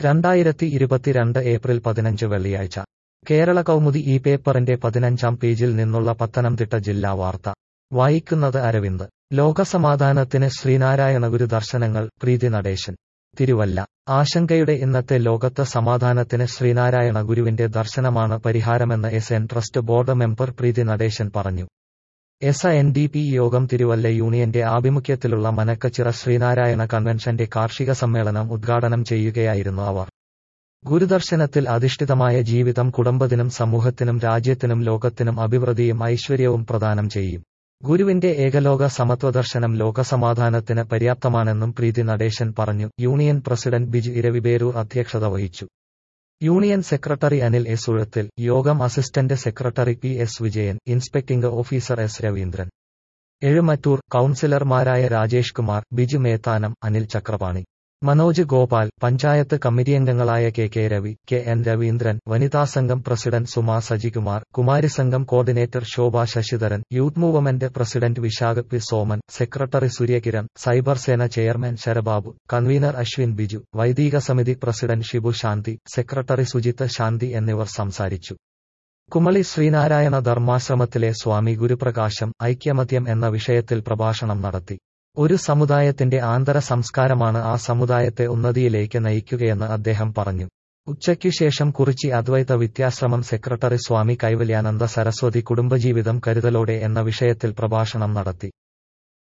രണ്ടായിരത്തി ഇരുപത്തിരണ്ട് ഏപ്രിൽ പതിനഞ്ച് വെള്ളിയാഴ്ച കേരള കൗമുദി ഈ പേപ്പറിന്റെ പതിനഞ്ചാം പേജിൽ നിന്നുള്ള പത്തനംതിട്ട ജില്ലാ വാർത്ത വായിക്കുന്നത് അരവിന്ദ് ലോകസമാധാനത്തിന് ശ്രീനാരായണ ഗുരു ദർശനങ്ങൾ പ്രീതി നടേശൻ തിരുവല്ല ആശങ്കയുടെ ഇന്നത്തെ ലോകത്ത് സമാധാനത്തിന് ശ്രീനാരായണ ഗുരുവിന്റെ ദർശനമാണ് പരിഹാരമെന്ന് S N trust board member Preethi Natesan പറഞ്ഞു എസ് എൻ ഡി പി യോഗം തിരുവല്ല യൂണിയന്റെ ആഭിമുഖ്യത്തിലുള്ള മനക്കച്ചിറ ശ്രീനാരായണ കൺവെൻഷന്റെ കാർഷിക സമ്മേളനം ഉദ്ഘാടനം ചെയ്യുകയായിരുന്നു അവർ ഗുരുദർശനത്തിൽ അധിഷ്ഠിതമായ ജീവിതം കുടുംബത്തിനും സമൂഹത്തിനും രാജ്യത്തിനും ലോകത്തിനും അഭിവൃദ്ധിയും ഐശ്വര്യവും പ്രദാനം ചെയ്യും ഗുരുവിന്റെ ഏകലോക സമത്വദർശനം ലോകസമാധാനത്തിന് പര്യാപ്തമാണെന്നും പ്രീതി നടേശൻ പറഞ്ഞു യൂണിയൻ പ്രസിഡന്റ് ബിജു ഇരവിബേരൂർ അധ്യക്ഷത വഹിച്ചു union secretary Anil S Uzhathil യോഗം assistant secretary P S Vijayan inspecting officer S Raveendran Ezhumattoor കൌൺസിലർമാരായ രാജേഷ് കുമാർ ബിജു മേത്താനം അനിൽ ചക്രപാണി മനോജ് ഗോപാൽ പഞ്ചായത്ത് കമ്മിറ്റിയംഗങ്ങളായ K K Ravi K N Raveendran വനിതാ സംഘം പ്രസിഡന്റ് സുമാ സജികുമാർ കുമാരി സംഘം coordinator Shobha Sasidharan youth movement president Visakha P Soman secretary Suryakiran cyber സേന ചെയർമാൻ ശരബാബു കൺവീനർ അശ്വിൻ ബിജു വൈദിക സമിതി പ്രസിഡന്റ് ഷിബു ശാന്തി സെക്രട്ടറി സുജിത്ത് ശാന്തി എന്നിവർ സംസാരിച്ചു കുമളി ശ്രീനാരായണ ധർമാശ്രമത്തിലെ സ്വാമി ഗുരുപ്രകാശം ഐക്യമത്യം എന്ന വിഷയത്തിൽ പ്രഭാഷണം നടത്തി ഒരു സമുദായത്തിന്റെ ആന്തര സംസ്കാരമാണ് ആ സമുദായത്തെ ഉന്നതിയിലേക്ക് നയിക്കുകയെന്ന് അദ്ദേഹം പറഞ്ഞു ഉച്ചയ്ക്കു ശേഷം കുറിച്ചി അദ്വൈത വിദ്യാശ്രമം സെക്രട്ടറി സ്വാമി കൈവല്യാനന്ദ സരസ്വതി കുടുംബജീവിതം കരുതലോടെ എന്ന വിഷയത്തിൽ പ്രഭാഷണം നടത്തി